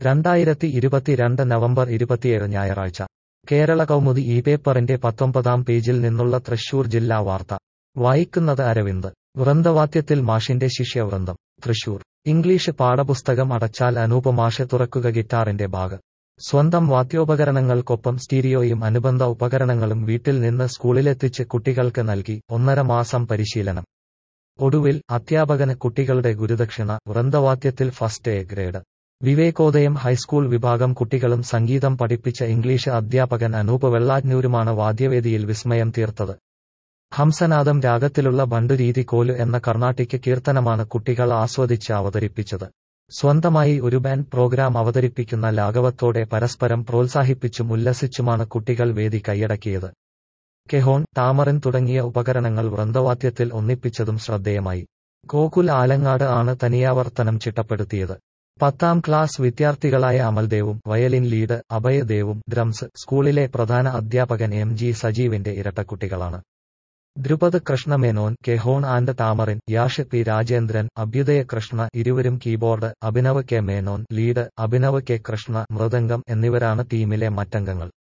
രണ്ടായിരത്തി ഇരുപത്തിരണ്ട് നവംബർ ഇരുപത്തിയേഴ് ഞായറാഴ്ച കേരള കൗമുദി ഈ പേപ്പറിന്റെ പത്തൊമ്പതാം പേജിൽ നിന്നുള്ള തൃശൂർ ജില്ലാ വാർത്ത വായിക്കുന്നത് അരവിന്ദ് വൃന്ദവാദ്യത്തിൽ മാഷിന്റെ ശിഷ്യവൃന്ദം തൃശൂർ ഇംഗ്ലീഷ് പാഠപുസ്തകം അടച്ചാൽ അനൂപ് മാഷ് തുറക്കുക ഗിറ്റാറിന്റെ ബാഗ് സ്വന്തം വാദ്യോപകരണങ്ങൾക്കൊപ്പം സ്റ്റീരിയോയും അനുബന്ധ ഉപകരണങ്ങളും വീട്ടിൽ നിന്ന് സ്കൂളിലെത്തിച്ച് കുട്ടികൾക്ക് നൽകി ഒന്നര മാസം പരിശീലനം ഒടുവിൽ അധ്യാപകന് കുട്ടികളുടെ ഗുരുദക്ഷിണ വൃന്ദവാദ്യത്തിൽ first A grade Vivekodayam high school വിഭാഗം കുട്ടികളും സംഗീതം പഠിപ്പിച്ച ഇംഗ്ലീഷ് അധ്യാപകൻ അനൂപ് വെള്ളാജ്ഞൂരുമാണ് വാദ്യവേദിയിൽ വിസ്മയം തീർത്തത് ഹംസനാദം രാഗത്തിലുള്ള ബണ്ടുരീതി കോല് എന്ന കർണാട്ടിക് കീർത്തനമാണ് കുട്ടികൾ ആസ്വദിച്ച് അവതരിപ്പിച്ചത് സ്വന്തമായി ഒരു ബാൻഡ് പ്രോഗ്രാം അവതരിപ്പിക്കുന്ന ലാഘവത്തോടെ പരസ്പരം പ്രോത്സാഹിപ്പിച്ചും ഉല്ലസിച്ചുമാണ് കുട്ടികൾ വേദി കൈയടക്കിയത് കെഹോൺ ടാമറിൻ തുടങ്ങിയ ഉപകരണങ്ങൾ വൃന്ദവാദ്യത്തിൽ ഒന്നിപ്പിച്ചതും ശ്രദ്ധേയമായി ഗോകുൽ ആലങ്ങാട് ആണ് തനിയാവർത്തനം ചിട്ടപ്പെടുത്തിയത് പത്താം ക്ലാസ് വിദ്യാർത്ഥികളായ അമൽദേവും വയലിൻ ലീഡ് അഭയദേവും ഡ്രംസ് സ്കൂളിലെ പ്രധാന അധ്യാപകൻ എം ജി സജീവിന്റെ ഇരട്ടക്കുട്ടികളാണ് ധ്രുപദ് കൃഷ്ണമേനോൻ കെഹോൺ ആൻഡ് താമറിൻ യാഷ് പി രാജേന്ദ്രൻ അഭ്യുദയ കൃഷ്ണ ഇരുവരും keyboard Abhinav K Menon lead Abhinav K Krishna mridangam എന്നിവരാണ് ടീമിലെ മറ്റംഗങ്ങൾ